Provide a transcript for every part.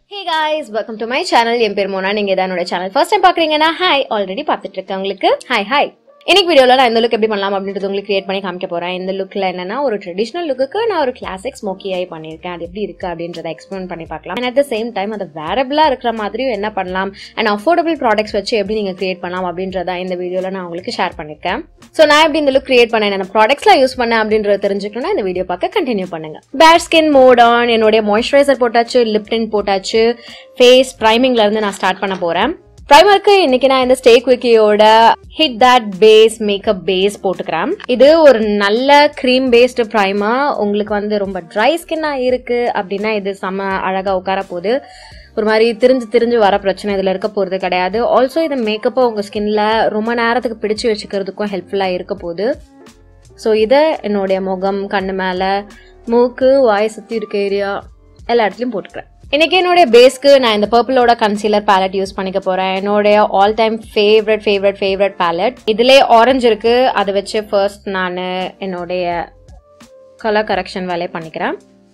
hey guys welcome to my channel என் பேர் மோனா நீங்க என்னோட சேனல் ஃபர்ஸ்ட் டைம் பாக்குறீங்கன்னா ஹாய் ஆல்ரெடி பார்த்துட்டு இருக்கவங்களுக்கு ஹாய் ஹாய் இன்னைக்கு வீடியோல நான் இந்த லுக் எப்படி பண்ணலாம் அப்படின்றது உங்களுக்கு கிரியேட் பண்ணி காமிக்க போறேன் இந்த லுக்ல என்னன்னா ஒரு ட்ரெடிஷனல் லுக்குக்கு நான் ஒரு கிளாசிக் ஸ்மோக்கி ஐ பண்ணிருக்கேன் அது எப்படி இருக்கு அப்படின்றத எக்ஸ்பிளைன் பண்ணி பார்க்கலாம் and at the same time அது வேரபிளா இருக்கிற மாதிரியும் என்ன பண்ணலாம் அண்ட் அஃபோர்டபுள் ப்ராடக்ட்ஸ் வச்சு எப்படி நீங்க கிரியேட் பண்ணலாம் அப்படின்றத இந்த வீடியோல நான் உங்களுக்கு ஷேர் பண்ணிருக்கேன் ஸோ நான் எப்படி இந்த லுக் கிரியேட் பண்ணேன் என்ன ப்ராடக்ட்ஸ்லாம் யூஸ் பண்ணேன் அப்படின்றத தெரிஞ்சுக்கணும்னா இந்த வீடியோ பார்க்க கண்டினியூ பண்ணுங்க பேர் ஸ்கின் மோட் ஆன் என்னுடைய மாய்ஸ்சரைசர் போட்டாச்சு லிப் டின் போட்டாச்சு ஃபேஸ் ப்ரைமிங்ல இருந்து நான் ஸ்டார்ட் பண்ண போறேன் ப்ரைமருக்கு இன்னைக்கு நான் இந்த ஸ்டே குவிக்கியோட hit that base makeup base போட்டுக்கிறேன் இது ஒரு நல்ல க்ரீம் பேஸ்டு ப்ரைமர் உங்களுக்கு வந்து ரொம்ப ட்ரை ஸ்கின்னா இருக்கு அப்படின்னா இது செம அழகா உட்கார போகுது ஒரு மாதிரி திரிஞ்சு திரிஞ்சு வர பிரச்சனை இதில் இருக்க போகிறது கிடையாது ஆல்சோ இந்த மேக்கப்பை உங்கள் ஸ்கின்ல ரொம்ப நேரத்துக்கு பிடிச்சு வச்சுக்கிறதுக்கும் ஹெல்ப்ஃபுல்லாக இருக்க போகுது ஸோ இதை என்னுடைய முகம் கண்ணு மேலே மூக்கு வாய் சுற்றி இருக்க ஏரியா எல்லா இடத்துலையும் போட்டுக்கிறேன் இன்னைக்கு என்னுடைய பேஸ்க்கு நான் இந்த பர்பிளோட கன்சீலர் பேலட் யூஸ் பண்ணிக்க போறேன் என்னுடைய all time favourite favourite favourite palette இதுலேயே ஆரஞ்சு இருக்கு அதை வச்சு ஃபர்ஸ்ட் நான் என்னுடைய கலர் கரெக்ஷன் வேலையை பண்ணிக்கிறேன்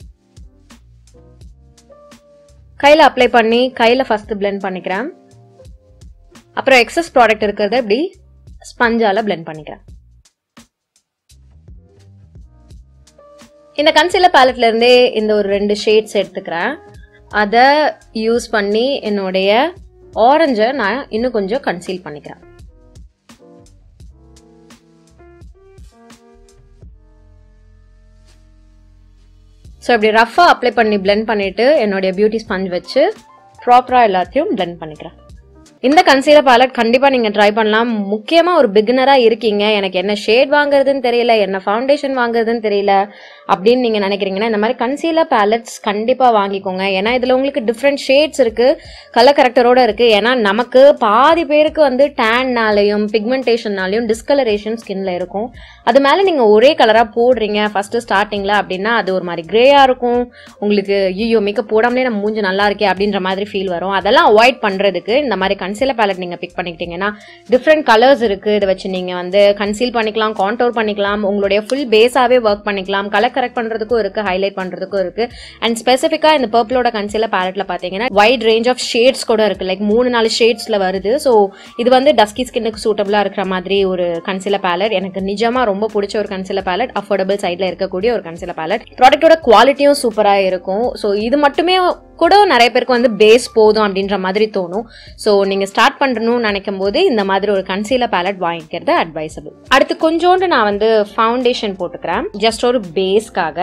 கையில் அப்ளை பண்ணி கையில் ஃபர்ஸ்ட் பிளெண்ட் பண்ணிக்கிறேன் அப்புறம் எக்ஸஸ் ப்ராடக்ட் இருக்கிறத இப்படி ஸ்பஞ்சால பிளெண்ட் பண்ணிக்கிறேன் இந்த கன்சீலர் பேலட்ல இருந்தே இந்த ஒரு ரெண்டு ஷேட்ஸ் எடுத்துக்கிறேன் அதை யூஸ் பண்ணி என்னுடைய ஆரஞ்சை நான் இன்னும் கொஞ்சம் கன்சீல் பண்ணிக்கிறேன் ஸோ இப்படி ரஃபாக அப்ளை பண்ணி பிளெண்ட் பண்ணிட்டு என்னுடைய பியூட்டி ஸ்பஞ்ச் வச்சு ப்ராப்பராக எல்லாத்தையும் பிளெண்ட் பண்ணிக்கிறேன் இந்த கன்சீலர் பேலட் கண்டிப்பாக நீங்கள் ட்ரை பண்ணலாம் முக்கியமாக ஒரு பிகினராக இருக்கீங்க எனக்கு என்ன ஷேட் வாங்குறதுன்னு தெரியல என்ன ஃபவுண்டேஷன் வாங்குறதுன்னு தெரியல அப்படின்னு நீங்கள் நினைக்கிறீங்கன்னா இந்த மாதிரி கன்சீலர் பேலட்ஸ் கண்டிப்பாக வாங்கிக்கோங்க ஏன்னா இதில் உங்களுக்கு டிஃப்ரெண்ட் ஷேட்ஸ் இருக்குது கலர் கரெக்டரோட இருக்குது ஏன்னா நமக்கு பாதி பேருக்கு வந்து டேன்னாலையும் பிக்மெண்டேஷன்னாலையும் டிஸ்கலரேஷன் ஸ்கின்ல இருக்கும் அது மேலே நீங்கள் ஒரே கலராக போடுறீங்க ஃபர்ஸ்ட் ஸ்டார்டிங்கில் அப்படின்னா அது ஒரு மாதிரி கிரேயாக இருக்கும் உங்களுக்கு ஐயோ மேக்கப் போடாமலே நம்ம மூஞ்சி நல்லா இருக்கே அப்படின்ற மாதிரி ஃபீல் வரும் அதெல்லாம் அவாய்ட் பண்ணுறதுக்கு இந்த மாதிரி கன்சீலர் பேலட் நீங்கள் பிக் பண்ணிக்கிட்டீங்கன்னா டிஃப்ரெண்ட் கலர்ஸ் இருக்குது இதை வச்சு நீங்கள் வந்து கன்சீல் பண்ணிக்கலாம் கான்டோர் பண்ணிக்கலாம் உங்களுடைய ஃபுல் பேஸாகவே ஒர்க் பண்ணிக்கலாம் கலர் கரெக்ட் பண்ணுறதுக்கும் இருக்குது ஹைலைட் பண்ணுறதுக்கும் இருக்குது அண்ட் ஸ்பெசிஃபிக்காக இந்த பர்பிளோட கன்சீலர் பேலட்டில் பார்த்தீங்கன்னா வைட் ரேஞ்ச் ஆஃப் ஷேட்ஸ் கூட இருக்குது லைக் மூணு நாலு ஷேட்ஸில் வருது ஸோ இது வந்து டஸ்கி ஸ்கின்னுக்கு சூட்டபுளாக இருக்கிற மாதிரி ஒரு கன்சீலர் பேலட் எனக்கு நிஜமாக ரொம்ப பிடிச்ச ஒரு கன்சீலர் பேலட் அஃபோர்டபுள் சைடில் இருக்கக்கூடிய ஒரு கன்சீலர் பேலட் ப்ராடக்ட்டோட குவாலிட்டியும் சூப்பராக இருக்கும் ஸோ இது மட்டுமே கூட நிறைய பேருக்கு வந்து பேஸ் போதும் அப்படின்ற மாதிரி தோணும் ஸோ நீங்கள் ஸ்டார்ட் பண்ணணும்னு நினைக்கும் போது இந்த மாதிரி ஒரு கன்சீலர் பேலட் வாங்கிக்கிறது அட்வைசபிள் அடுத்து கொஞ்சோண்டு நான் வந்து ஃபவுண்டேஷன் போட்டுக்கிறேன் ஜஸ்ட் ஒரு பேஸ்க்காக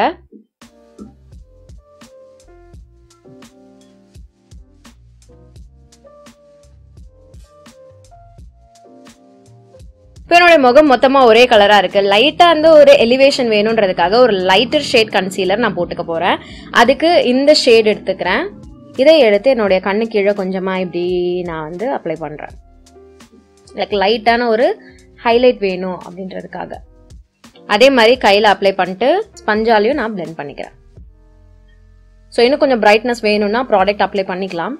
இப்போ என்னோட முகம் மொத்தமாக ஒரே கலராக இருக்குது லைட்டாக வந்து ஒரு எலிவேஷன் வேணுன்றதுக்காக ஒரு லைட்டர் ஷேட் கன்சீலர் நான் போட்டுக்க போகிறேன் அதுக்கு இந்த ஷேட் எடுத்துக்கிறேன் இதை எடுத்து என்னுடைய கண்ணு கீழே கொஞ்சமாக இப்படி நான் வந்து அப்ளை பண்ணுறேன் லைக் லைட்டான ஒரு ஹைலைட் வேணும் அப்படின்றதுக்காக அதே மாதிரி கையில் அப்ளை பண்ணிட்டு ஸ்பஞ்சாலையும் நான் பிளெண்ட் பண்ணிக்கிறேன் ஸோ இன்னும் கொஞ்சம் பிரைட்னஸ் வேணும்னா ப்ராடக்ட் அப்ளை பண்ணிக்கலாம்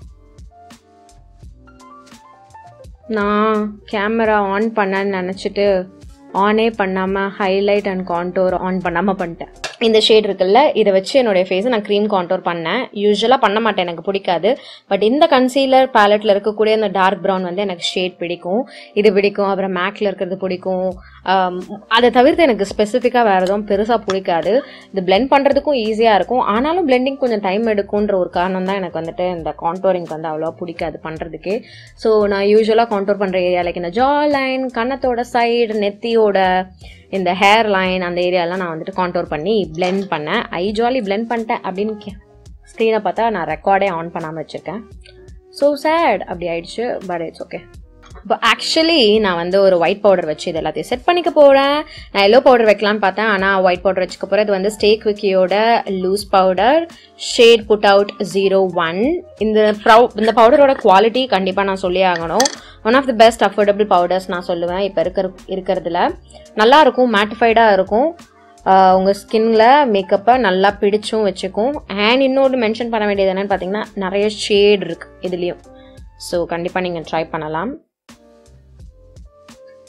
நான் கேமரா ஆன் பண்ணேன்னு நினச்சிட்டு ஆனே பண்ணாமல் ஹைலைட் அண்ட் கான்டோர் ஆன் பண்ணாமல் பண்ணிட்டேன் இந்த ஷேட் இருக்குல்ல இதை வச்சு என்னுடைய ஃபேஸை நான் க்ரீம் கான்டோர் பண்ணேன் யூஸ்வலாக பண்ண மாட்டேன் எனக்கு பிடிக்காது பட் இந்த கன்சீலர் பேலட்டில் இருக்கக்கூடிய அந்த டார்க் ப்ரௌன் வந்து எனக்கு ஷேட் பிடிக்கும் இது பிடிக்கும் அப்புறம் மேக்கில் இருக்கிறது பிடிக்கும் அதை தவிர்த்து எனக்கு ஸ்பெசிஃபிக்காக வேறு எதுவும் பெருசாக பிடிக்காது இது பிளெண்ட் பண்ணுறதுக்கும் ஈஸியாக இருக்கும் ஆனாலும் பிளெண்டிங் கொஞ்சம் டைம் எடுக்கும்ன்ற ஒரு காரணம் தான் எனக்கு வந்துட்டு இந்த கான்டோரிங் வந்து அவ்வளோவா பிடிக்காது பண்ணுறதுக்கே ஸோ நான் யூஸ்வலாக கான்டோர் பண்ணுற ஏரியா லைக் இந்த ஜா லைன் கன்னத்தோட சைடு நெத்தியோட இந்த ஹேர் லைன் அந்த ஏரியாலாம் நான் வந்துட்டு கான்டோர் பண்ணி பிளெண்ட் பண்ணேன் ஐ ஜாலி பிளெண்ட் பண்ணிட்டேன் அப்படின்னு ஸ்க்ரீனை பார்த்தா நான் ரெக்கார்டே ஆன் பண்ணாமல் வச்சுருக்கேன் ஸோ சேட் அப்படி ஆயிடுச்சு பட் இட்ஸ் ஓகே இப்போ ஆக்சுவலி நான் வந்து ஒரு ஒயிட் பவுடர் வச்சு இது எல்லாத்தையும் செட் பண்ணிக்க போகிறேன் நான் எல்லோ பவுடர் வைக்கலான்னு பார்த்தேன் ஆனால் ஒயிட் பவுடர் வச்சுக்க போகிறேன் இது வந்து ஸ்டேக் விக்கியோட loose powder shade put out zero one இந்த ப்ரௌ இந்த பவுடரோட குவாலிட்டி கண்டிப்பாக நான் சொல்லி ஆகணும் one of the best affordable powders நான் சொல்லுவேன் இப்போ இருக்கிற இருக்கிறதுல நல்லா இருக்கும் மேட்டிஃபைடாக இருக்கும் உங்கள் ஸ்கின்ல மேக்கப்பை நல்லா பிடிச்சும் வச்சுக்கும் அண்ட் இன்னொன்று மென்ஷன் பண்ண வேண்டியது என்னன்னு பார்த்தீங்கன்னா நிறைய ஷேட் இருக்குது இதுலேயும் ஸோ கண்டிப்பாக நீங்கள் ட்ரை பண்ணலாம்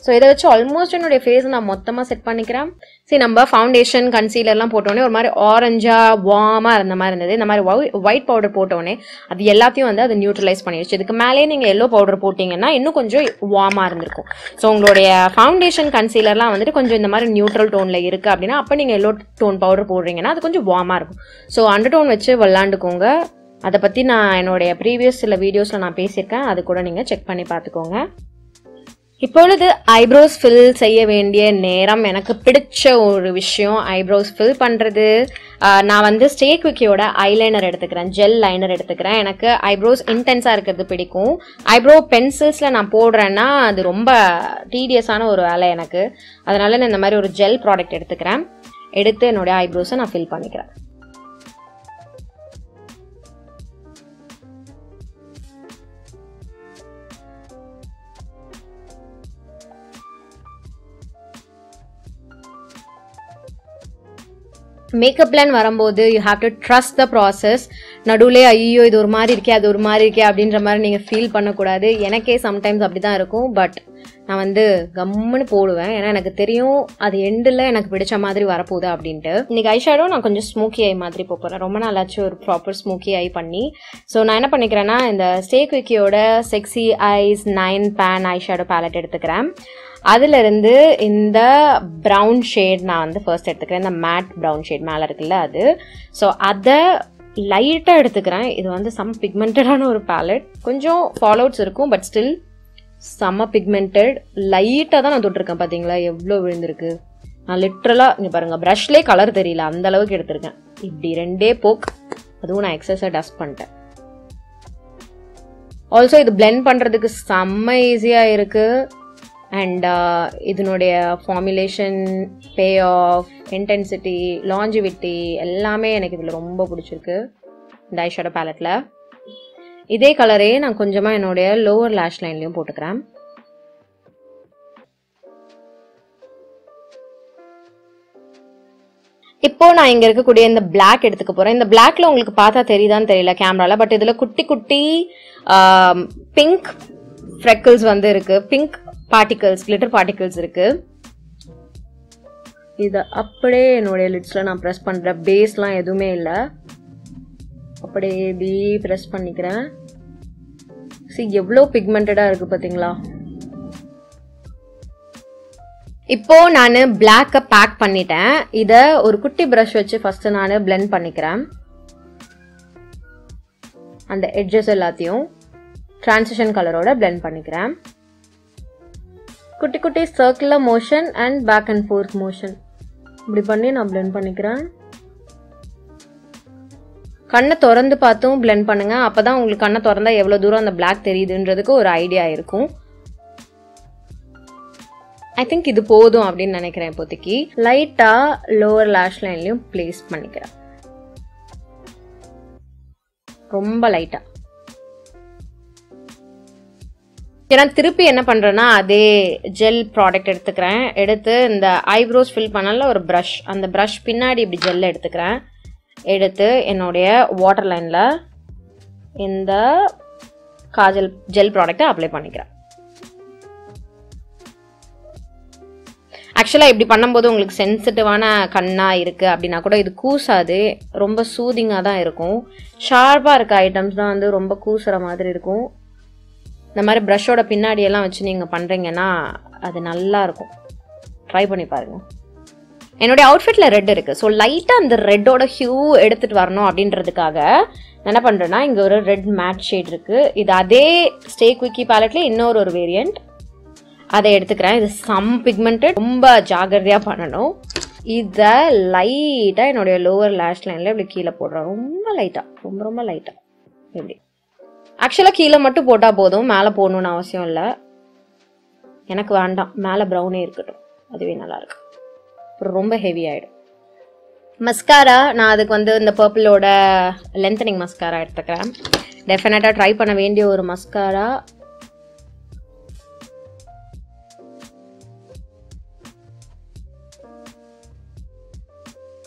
ஸோ இதை வச்சு ஆல்மோஸ்ட் என்னுடைய ஃபேஸ் நான் மொத்தமாக செட் பண்ணிக்கிறேன் சரி நம்ம ஃபவுண்டேஷன் கன்சீலர்லாம் போட்டோடனே ஒரு மாதிரி ஆரஞ்சா வார்மாக இருந்த மாதிரி இருந்தது இந்த மாதிரி ஒயிட் பவுடர் போட்டோடனே அது எல்லாத்தையும் வந்து அது நியூட்ரலைஸ் பண்ணிடுச்சு இதுக்கு மேலேயே நீங்கள் எல்லோ பவுடர் போட்டிங்கன்னா இன்னும் கொஞ்சம் வார்மாக இருந்திருக்கும் ஸோ உங்களுடைய ஃபவுண்டேஷன் கன்சீலர்லாம் வந்துட்டு கொஞ்சம் இந்த மாதிரி நியூட்ரல் டோனில் இருக்குது அப்படின்னா அப்போ நீங்கள் எல்லோ டோன் பவுடர் போடுறீங்கன்னா அது கொஞ்சம் வார்மாக இருக்கும் ஸோ அண்டர் டோன் வச்சு விளாண்டுக்கோங்க அதை பற்றி நான் என்னுடைய ப்ரீவியஸ் சில வீடியோஸில் நான் பேசியிருக்கேன் அது கூட நீங்கள் செக் பண்ணி பார்த்துக்கோங்க இப்பொழுது ஐப்ரோஸ் ஃபில் செய்ய வேண்டிய நேரம் எனக்கு பிடிச்ச ஒரு விஷயம் ஐப்ரோஸ் ஃபில் பண்ணுறது நான் வந்து ஸ்டே குவிக்கியோட ஐலைனர் எடுத்துக்கிறேன் ஜெல் லைனர் எடுத்துக்கிறேன் எனக்கு ஐப்ரோஸ் இன்டென்ஸாக இருக்கிறது பிடிக்கும் ஐப்ரோ பென்சில்ஸில் நான் போடுறேன்னா அது ரொம்ப டீடியஸான ஒரு வேலை எனக்கு அதனால நான் இந்த மாதிரி ஒரு ஜெல் ப்ராடக்ட் எடுத்துக்கிறேன் எடுத்து என்னுடைய ஐப்ரோஸை நான் ஃபில் பண்ணிக்கிறேன் மேக்கப் பிளான் வரும்போது you have to trust the process நடுவுலே ஐயோ இது ஒரு மாதிரி இருக்கே அது ஒரு மாதிரி இருக்கே அப்படின்ற மாதிரி நீங்கள் ஃபீல் பண்ணக்கூடாது எனக்கே சம்டைம்ஸ் அப்படி தான் இருக்கும் பட் நான் வந்து கம்முன்னு போடுவேன் ஏன்னா எனக்கு தெரியும் அது எண்டில் எனக்கு பிடிச்ச மாதிரி வரப்போகுது அப்படின்ட்டு இன்னைக்கு ஐஷேடோ நான் கொஞ்சம் ஸ்மோக்கி ஐ மாதிரி போகிறேன் ரொம்ப நாளாச்சு ஒரு ப்ராப்பர் ஸ்மோக்கி ஐ பண்ணி ஸோ நான் என்ன பண்ணிக்கிறேன்னா இந்த ஸ்டே குவிக்கியோட sexy eyes nine pan eyeshadow palette எடுத்துக்கிறேன் அதிலிருந்து இந்த ப்ரௌன் ஷேட் நான் வந்து ஃபர்ஸ்ட் எடுத்துக்கிறேன் இந்த மேட் ப்ரௌன் ஷேட் மேலே இருக்குல்ல அது ஸோ அதை லைட்டாக எடுத்துக்கிறேன் இது வந்து சம் பிக்மெண்டடான ஒரு பேலட் கொஞ்சம் ஃபாலோட்ஸ் இருக்கும் பட் ஸ்டில் செம்ம பிக்மெண்டட் லைட்டாக தான் நான் தொட்டிருக்கேன் பார்த்தீங்களா எவ்வளோ விழுந்திருக்கு நான் லிட்ரலாக இங்கே பாருங்கள் ப்ரஷ்லேயே கலர் தெரியல அந்த அளவுக்கு எடுத்திருக்கேன் இப்படி ரெண்டே போக் அதுவும் நான் எக்ஸஸாக டஸ்ட் பண்ணிட்டேன் ஆல்சோ இது பிளெண்ட் பண்ணுறதுக்கு செம்ம ஈஸியாக இருக்குது அண்ட் இதனுடைய formulation payoff intensity longevity எல்லாமே எனக்கு இதில் ரொம்ப பிடிச்சிருக்கு இந்த ஐஷோட பேலட்டில் இதே கலரே நான் கொஞ்சமாக என்னுடைய லோவர் லேஷ் லைன்லையும் போட்டுக்கிறேன் இப்போ நான் இங்க இருக்கக்கூடிய இந்த பிளாக் எடுத்துக்க போறேன் இந்த பிளாக்ல உங்களுக்கு பார்த்தா தெரியுதான்னு தெரியல கேமரால பட் இதுல குட்டி குட்டி பிங்க் ஃப்ரெக்கிள்ஸ் வந்து இருக்கு பிங்க் பார்ட்டிகல்ஸ் கிளிட்டர் பார்ட்டிகல்ஸ் இருக்கு இதை அப்படியே என்னுடைய லிட்ஸில் நான் ப்ரெஸ் பண்ணுறேன் பேஸ்லாம் எதுவுமே இல்லை அப்படியே இப்படி ப்ரெஸ் பண்ணிக்கிறேன் சி எவ்வளோ பிக்மெண்டடாக இருக்குது பார்த்தீங்களா இப்போ நான் பிளாக்கை பேக் பண்ணிட்டேன் இதை ஒரு குட்டி ப்ரஷ் வச்சு ஃபர்ஸ்ட் நான் பிளெண்ட் பண்ணிக்கிறேன் அந்த எட்ஜஸ் எல்லாத்தையும் டிரான்சிஷன் கலரோட பிளெண்ட் பண்ணிக்கிறேன் குட்டி குட்டி circular motion and back and forth motion இப்படி பண்ணி நான் பிளெண்ட் பண்ணிக்கிறேன் கண்ணை திறந்து பார்த்தும் பிளெண்ட் பண்ணுங்க அப்பதான் உங்களுக்கு கண்ணை திறந்தா எவ்வளோ தூரம் அந்த பிளாக் தெரியுதுன்றதுக்கு ஒரு ஐடியா இருக்கும் ஐ திங்க் இது போதும் அப்படின்னு நினைக்கிறேன் இப்போதைக்கு லைட்டா லோவர் லேஷ் லைன்லயும் பிளேஸ் பண்ணிக்கிறேன் ரொம்ப லைட்டா ஏன்னா திருப்பி என்ன பண்றேன்னா அதே ஜெல் ப்ராடக்ட் எடுத்துக்கிறேன் எடுத்து இந்த ஐப்ரோஸ் ஃபில் பண்ணல ஒரு ப்ரஷ் அந்த ப்ரஷ் பின்னாடி இப்படி ஜெல் எடுத்துக்கிறேன் எடுத்து என்னுடைய வாட்டர் லைனில் இந்த காஜல் ஜெல் ப்ராடக்டை அப்ளை பண்ணிக்கிறேன் ஆக்சுவலாக இப்படி பண்ணும்போது உங்களுக்கு சென்சிட்டிவான கண்ணாக இருக்குது அப்படின்னா கூட இது கூசாது ரொம்ப சூதிங்காக தான் இருக்கும் ஷார்ப்பாக இருக்க ஐட்டம்ஸ் தான் வந்து ரொம்ப கூசுகிற மாதிரி இருக்கும் இந்த மாதிரி ப்ரஷ்ஷோட பின்னாடியெல்லாம் வச்சு நீங்கள் பண்ணுறீங்கன்னா அது நல்லா இருக்கும் ட்ரை பண்ணி பாருங்க என்னுடைய அவுட்ஃபிட்டில் ரெட் இருக்குது ஸோ லைட்டாக அந்த ரெட்டோட ஹியூ எடுத்துகிட்டு வரணும் அப்படின்றதுக்காக நான் என்ன பண்ணுறேன்னா இங்கே ஒரு ரெட் மேட் ஷேட் இருக்குது இது அதே ஸ்டே குவிக்கி பேலட்லேயே இன்னொரு ஒரு வேரியண்ட் அதை எடுத்துக்கிறேன் இது சம் பிக்மெண்டட் ரொம்ப ஜாகிரதையாக பண்ணணும் இதை லைட்டாக என்னுடைய லோவர் லேஷ் லைனில் இப்படி கீழே போடுறேன் ரொம்ப லைட்டாக ரொம்ப ரொம்ப லைட்டாக இப்படி ஆக்சுவலாக கீழே மட்டும் போட்டால் போதும் மேலே போடணும்னு அவசியம் இல்லை எனக்கு வேண்டாம் மேலே ப்ரௌனே இருக்கட்டும் அதுவே நல்லா இருக்கு அப்புறம் ரொம்ப ஹெவி ஆகிடும் மஸ்காரா நான் அதுக்கு வந்து இந்த பர்பிளோட லென்த்தனிங் மஸ்காரா எடுத்துக்கிறேன் டெஃபினட்டாக ட்ரை பண்ண வேண்டிய ஒரு மஸ்காரா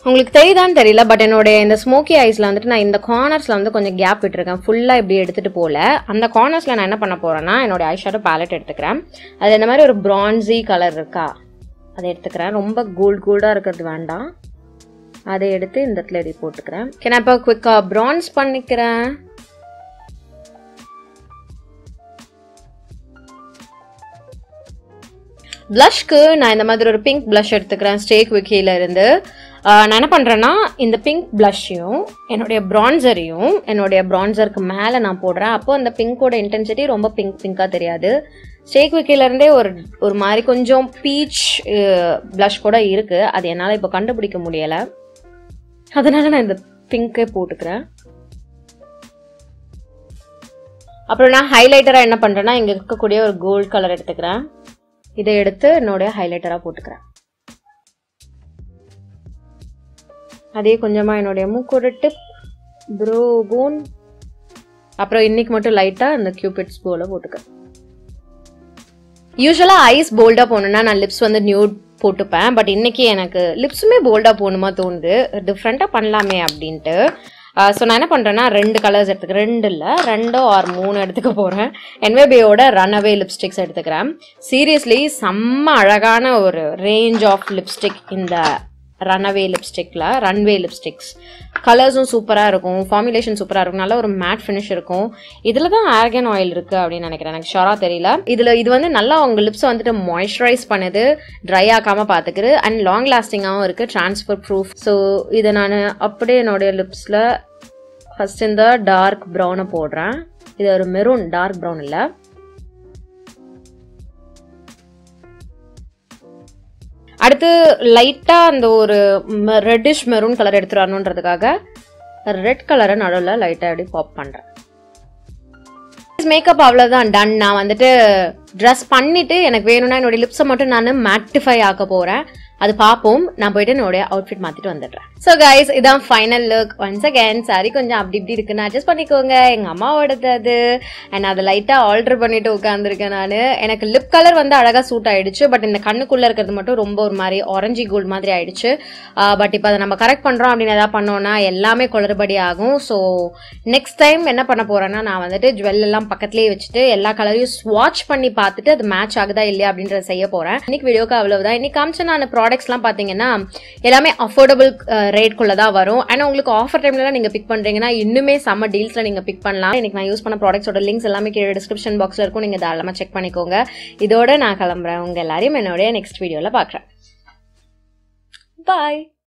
உங்களுக்கு தெரியுதான்னு தெரியல பட் என்னுடைய இந்த ஸ்மோக்கி ஐஸ்ல வந்துட்டு நான் இந்த கார்னர்ஸ்ல வந்து கொஞ்சம் கேப் விட்டுருக்கேன் ஃபுல்லா இப்படி எடுத்துட்டு போல அந்த கார்னர்ஸ்ல நான் என்ன பண்ண போறேன்னா என்னோட ஐ ஷேடோ பேலட் எடுத்துக்கிறேன் அது இந்த மாதிரி ஒரு பிரான்சி கலர் இருக்கா அதை எடுத்துக்கிறேன் ரொம்ப கோல்ட் கோல்டா இருக்கிறது வேண்டாம் அதை எடுத்து இந்த இடத்துல இப்படி போட்டுக்கிறேன் ஓகே நான் இப்போ குவிக்கா பிரான்ஸ் பண்ணிக்கிறேன் ப்ளஷ்க்கு நான் இந்த மாதிரி ஒரு பிங்க் ப்ளஷ் எடுத்துக்கிறேன் ஸ்டேக் விக்கியில இருந்து ஆஹ் நான் என்ன பண்ணுறேன்னா இந்த பிங்க் ப்ளஷ்ஷையும் என்னுடைய ப்ரான்சரையும் என்னுடைய ப்ரான்சருக்கு மேலே நான் போடுறேன் அப்போ அந்த பிங்கோட இன்டென்சிட்டி ரொம்ப பிங்க் பிங்காக தெரியாது ஸ்டேக் விக்கில இருந்தே ஒரு ஒரு மாதிரி கொஞ்சம் பீச் ப்ளஷ் கூட இருக்கு அது என்னால் இப்போ கண்டுபிடிக்க முடியலை அதனால நான் இந்த பிங்கே போட்டுக்கிறேன் அப்புறம் நான் ஹைலைட்டராக என்ன பண்ணுறேன்னா இங்கே இருக்கக்கூடிய ஒரு கோல்ட் கலர் எடுத்துக்கிறேன் இதை எடுத்து என்னுடைய ஹைலைட்டராக போட்டுக்கிறேன் அதே கொஞ்சமாக என்னுடைய மூக்கோட டிப் ப்ரோ போன் அப்புறம் இன்னைக்கு மட்டும் லைட்டாக இந்த கியூபிட்ஸ் போல போட்டுக்கிறேன் யூஸ்வலாக ஐஸ் போல்டாக போகணுன்னா நான் லிப்ஸ் வந்து நியூட் போட்டுப்பேன் பட் இன்னைக்கு எனக்கு லிப்ஸுமே போல்டாக போகணுமா தோணுது டிஃப்ரெண்ட்டாக பண்ணலாமே அப்படின்ட்டு ஸோ நான் என்ன பண்ணுறேன்னா ரெண்டு கலர்ஸ் எடுத்துக்கிறேன் ரெண்டு இல்லை ரெண்டோ ஆர் மூணு எடுத்துக்க போகிறேன் என்வேபியோட ரன்அவே லிப்ஸ்டிக்ஸ் எடுத்துக்கிறேன் சீரியஸ்லி செம்ம அழகான ஒரு ரேஞ்ச் ஆஃப் லிப்ஸ்டிக் இந்த ரன்அவே லிப்ஸ்டிக்கில் ரன்வே லிப்ஸ்டிக்ஸ் கலர்ஸும் சூப்பராக இருக்கும் ஃபார்முலேஷன் சூப்பராக இருக்கும் நல்ல ஒரு மேட் ஃபினிஷ் இருக்கும் இதில் தான் ஆர்கன் ஆயில் இருக்குது அப்படின்னு நினைக்கிறேன் எனக்கு ஷோராக தெரியல இதில் இது வந்து நல்லா உங்கள் லிப்ஸை வந்துட்டு மாய்ஸ்சரைஸ் பண்ணுது ட்ரை ஆக்காமல் பார்த்துக்குது அண்ட் லாங் லாஸ்டிங்காகவும் இருக்குது ட்ரான்ஸ்ஃபர் ப்ரூஃப் ஸோ இதை நான் அப்படியே என்னுடைய லிப்ஸில் ஃபர்ஸ்ட் இந்த டார்க் ப்ரௌனை போடுறேன் இது ஒரு மெரூன் டார்க் ப்ரௌன் இல்லை அடுத்து லைட்டாக அந்த ஒரு ரெட்டிஷ் மெரூன் கலர் எடுத்துட்டு வரணுன்றதுக்காக ரெட் கலரை நடுவில் லைட்டாக அப்படி பாப் பண்ணுறேன் மேக்கப் அவ்வளோதான் டன் நான் வந்துட்டு ட்ரெஸ் பண்ணிட்டு எனக்கு வேணும்னா என்னோட லிப்ஸை மட்டும் நான் மேட்டிஃபை ஆக்க போகிறேன் அது பார்ப்போம் நான் போயிட்டு என்னுடைய அவுட்ஃபிட் மாத்திட்டு வந்துடுறேன் ஸோ கைஸ் இதான் final look once again sorry கொஞ்சம் அப்படி இப்படி இருக்குன்னு அட்ஜஸ்ட் பண்ணிக்கோங்க எங்கள் அம்மாவோடது அது அண்ட் அதை லைட்டாக ஆல்டர் பண்ணிட்டு உட்காந்துருக்கேன் நான் எனக்கு லிப் கலர் வந்து அழகாக சூட் ஆயிடுச்சு பட் இந்த கண்ணுக்குள்ளே இருக்கிறது மட்டும் ரொம்ப ஒரு மாதிரி ஆரஞ்சு கோல்டு மாதிரி ஆயிடுச்சு பட் இப்போ அதை நம்ம கரெக்ட் பண்ணுறோம் அப்படின்னு எதாவது பண்ணோம்னா எல்லாமே குளறுபடி ஆகும் ஸோ நெக்ஸ்ட் டைம் என்ன பண்ண போறேன்னா நான் வந்துட்டு ஜுவல் எல்லாம் பக்கத்துலேயே வச்சுட்டு எல்லா கலரையும் ஸ்வாட்ச் பண்ணி பார்த்துட்டு அது மேட்ச் ஆகுதா இல்லையா அப்படின்றத செய்ய போறேன் இன்னைக்கு வீடியோக்கு அவ்வளவுதான் இன்னைக்கு காமிச்ச நான் ப்ராடக்ட்ஸ்லாம் பார்த்தீங்கன்னா எல்லாமே அஃபோர்டபுள் ரேட்குள்ள தான் வரும் ஆனால் உங்களுக்கு ஆஃபர் டைம்ல நீங்க பிக் பண்றீங்கன்னா இன்னுமே செம்ம டீல்ஸ்ல நீங்க பிக் பண்ணலாம் இன்னைக்கு நான் யூஸ் பண்ண ப்ராடக்ட்ஸோட லிங்க்ஸ் எல்லாமே கீழே டிஸ்கிரிப்ஷன் பாக்ஸ்ல இருக்கும் நீங்க தாராளமா செக் பண்ணிக்கோங்க இதோட நான் கிளம்புறேன் உங்க எல்லாரையும் என்னோட நெக்ஸ்ட் வீடியோல பாக்குறேன் பாய்